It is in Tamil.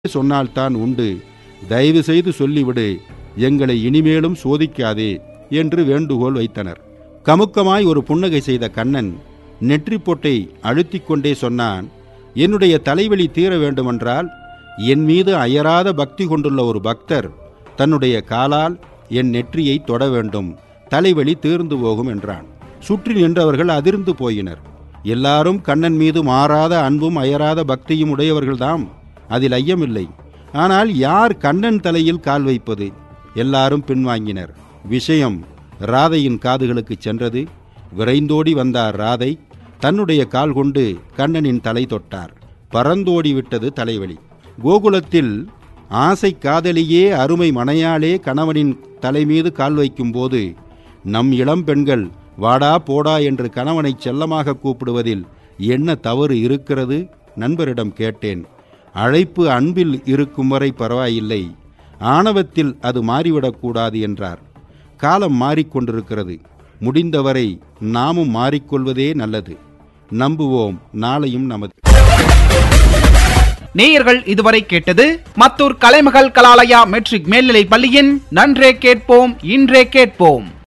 சொன்னால்தான் உண்டு தயவு செய்து சொல்லிவிடு எங்களை இனிமேலும் சோதிக்காதே என்று வேண்டுகோள் வைத்தனர் கமுக்கமாய் ஒரு புன்னகை செய்த கண்ணன் நெற்றிப் பொட்டை அழுத்திக் கொண்டே சொன்னான் என்னுடைய தலைவலி தீர வேண்டுமென்றால் என் மீது அயராத பக்தி கொண்டுள்ள ஒரு பக்தர் தன்னுடைய காலால் என் நெற்றியை தொட வேண்டும் தலைவலி தீர்ந்து போகும் என்றான் சுற்றி நின்றவர்கள் அதிர்ந்து போயினர் எல்லாரும் கண்ணன் மீது மாறாத அன்பும் அயராத பக்தியும் உடையவர்கள்தாம் அதில் ஐயமில்லை ஆனால் யார் கண்ணன் தலையில் கால் வைப்பது எல்லாரும் பின்வாங்கினர் விஷயம் ராதையின் காதுகளுக்கு சென்றது விரைந்தோடி வந்தார் ராதை தன்னுடைய கால் கொண்டு கண்ணனின் தலை தொட்டார் பறந்தோடி விட்டது தலைவலி கோகுலத்தில் ஆசை காதலியே அருமை மனையாளே கணவனின் தலை மீது கால் வைக்கும்போது நம் இளம் பெண்கள் வாடா போடா என்று கணவனை செல்லமாக கூப்பிடுவதில் என்ன தவறு இருக்கிறது நண்பரிடம் கேட்டேன் அழைப்பு அன்பில் இருக்கும் வரை பரவாயில்லை ஆணவத்தில் அது மாறிவிடக்கூடாது என்றார் காலம் மாறிக்கொண்டிருக்கிறது முடிந்தவரை நாமும் மாறிக்கொள்வதே நல்லது நம்புவோம் நாளையும் நமது நேயர்கள் இதுவரை கேட்டது மத்தூர் கலைமகள் கலாலயா மெட்ரிக் மேல்நிலைப் பள்ளியின் நன்றே கேட்போம் இன்றே கேட்போம்